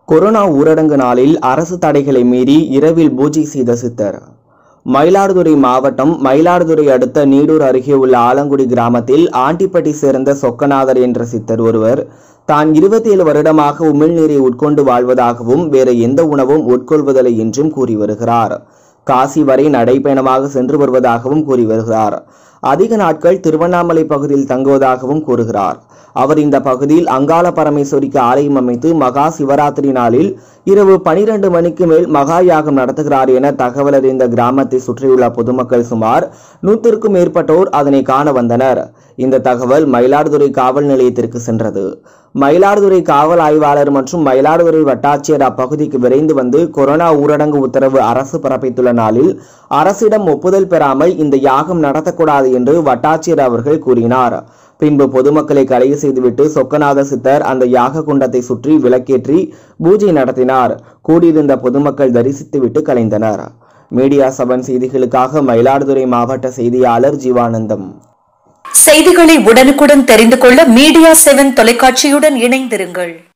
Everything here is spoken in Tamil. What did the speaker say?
கொரோனா ஊரடங்கு நாளில் அரசு தடைகளை மீறி இரவில் பூஜை செய்த சித்தர் மயிலாடுதுறை மாவட்டம் மயிலாடுதுறை அடுத்த நீடூர் அருகே உள்ள ஆலங்குடி கிராமத்தில் ஆண்டிப்பட்டி சேர்ந்த சொக்கநாதர் என்ற சித்தர் ஒருவர் தான் இருபத்தி ஏழு வருடமாக உமிழ்நீரை உட்கொண்டு வாழ்வதாகவும் வேறு எந்த உணவும் உட்கொள்வதில்லை என்றும் கூறி வருகிறார் காசி வரை நடைப்பயணமாக சென்று வருவதாகவும் கூறி வருகிறார் அதிக நாட்கள் திருவண்ணாமலை பகுதியில் தங்குவதாகவும் கூறுகிறார் அவர் இந்த பகுதியில் அங்காள பரமேஸ்வரிக்கு ஆலயம் அமைத்து மகா சிவராத்திரி நாளில் இரவு பனிரெண்டு மணிக்கு மேல் மகா யாகம் நடத்துகிறார் என தகவல் அறிந்த கிராமத்தை சுற்றியுள்ள பொதுமக்கள் சுமார் நூத்திற்கும் மேற்பட்டோர் அதனை காண வந்தனர் இந்த தகவல் மயிலாடுதுறை காவல் நிலையத்திற்கு சென்றது மயிலாடுதுறை காவல் ஆய்வாளர் மற்றும் மயிலாடுதுறை வட்டாட்சியர் அப்பகுதிக்கு விரைந்து வந்து கொரோனா ஊரடங்கு உத்தரவு அரசு பிறப்பித்துள்ள நாளில் அரசிடம் ஒப்புதல் பெறாமல் இந்த யாகம் நடத்தக்கூடாது என்று வட்டாட்சியர் அவர்கள் கூறினார் பின்பு பொதுமக்களை கலைய செய்துவிட்டு சொக்கநாத சித்தர் அந்த யாக குண்டத்தை சுற்றி விளக்கேற்றி பூஜை நடத்தினார் கூடியிருந்த பொதுமக்கள் தரிசித்துவிட்டு கலைந்தனர் மீடியா செவன் செய்திகளுக்காக மயிலாடுதுறை மாவட்ட செய்தியாளர் ஜீவானந்தம் செய்திகளை உடனுக்குடன் தெரிந்து கொள்ள மீடியா செவன் தொலைக்காட்சியுடன் இணைந்திருங்கள்